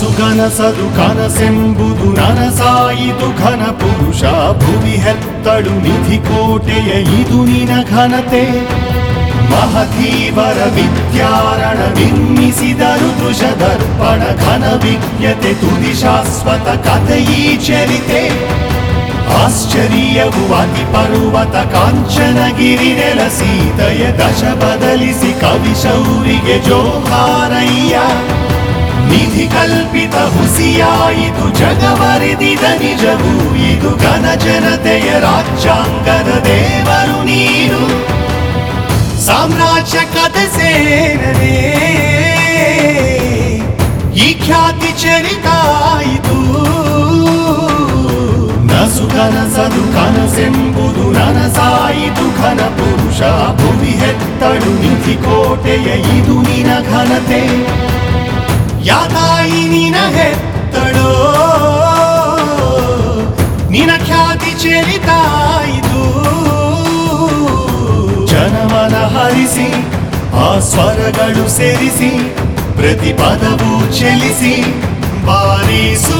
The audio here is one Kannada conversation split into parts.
ನಸುಗನಸದು ಕನಸೆಂಬುದು ನನಸಾಯಿತು ಘನ ಪುರುಷ ಭುವಿ ಹೆತ್ತಳು ನಿಧಿ ಕೋಟೆಯ ಇದು ನಿನ ಘನತೆ ಮಹತೀವರ ವಿದ್ಯಾರಣ ನಿರ್ಮಿಸಿದರು ದೃಶ ದರ್ಪಣ ಘನ ವಿಜ್ಞತೆ ತುದಿ ಶಾಶ್ವತ ಕಥೆಯೀ ಚರಿತೆ ಆಶ್ಚರ್ಯವು ಅತಿ ಪರ್ವತ ಕಾಂಚನಗಿರಿ ನೆಲಸೀತೆಯ ದಶ ಬದಲಿಸಿ ಕವಿ ಶೌರಿಗೆ ಜೋಹಾರಯ್ಯ ನಿಧಿ ಕಲ್ಪಿತ ಹುಸಿಯಾಯಿತು ಜಗವರಿದಿದ ನಿಜವು ಇದು ಘನ ಜನತೆಯ ರಾಜ್ಯಾಂಗದ ದೇವರು ನೀನು ಸಾಮ್ರಾಜ್ಯ ಕಥೆ ಸೇರದೆ ಈ ಖ್ಯಾತಿ ಚರಿತಾಯಿತು ನಸು ಕನಸದು ಕನಸೆಂಬುದು ನನಸಾಯಿತು ಘನ ಪುರುಷ ಭುವಿ ಹೆತ್ತಳು ನಿಧಿ ಕೋಟೆಯ ಇದು ನಿನ ಘನತೆ ಯಾತಾಯಿ ನಿನ ಹೆತ್ತಳೋ ನಿನ ಖ್ಯಾತಿ ಚರಿತಾಯಿತು ಜನಮನ ಹರಿಸಿ ಆ ಸ್ವರಗಳು ಸೇರಿಸಿ ಪ್ರತಿ ಪದವು ಚಲಿಸಿ ಬಾರಿಸು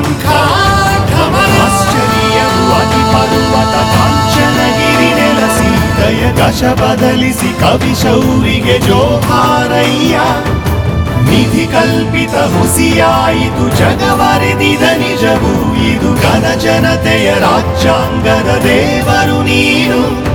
ಆಶ್ಚರ್ಯವು ಅತಿ ಪರ್ವತ ಕಾಂಚನಗಿರಿ ನೆಲಸಿ ದಯ ದಶ ಬದಲಿಸಿ ಕವಿ ಶೌರಿಗೆ ಜೋಹಾರಯ್ಯ ನಿಧಿ ಕಲ್ಪಿತ ಹುಸಿಯಾಯಿತು ಜಗವರೆದಿದ ನಿಜವು ಇದು ಘನ ಜನತೆಯ ರಾಜ್ಯಾಂಗದ ದೇವರು ನೀನು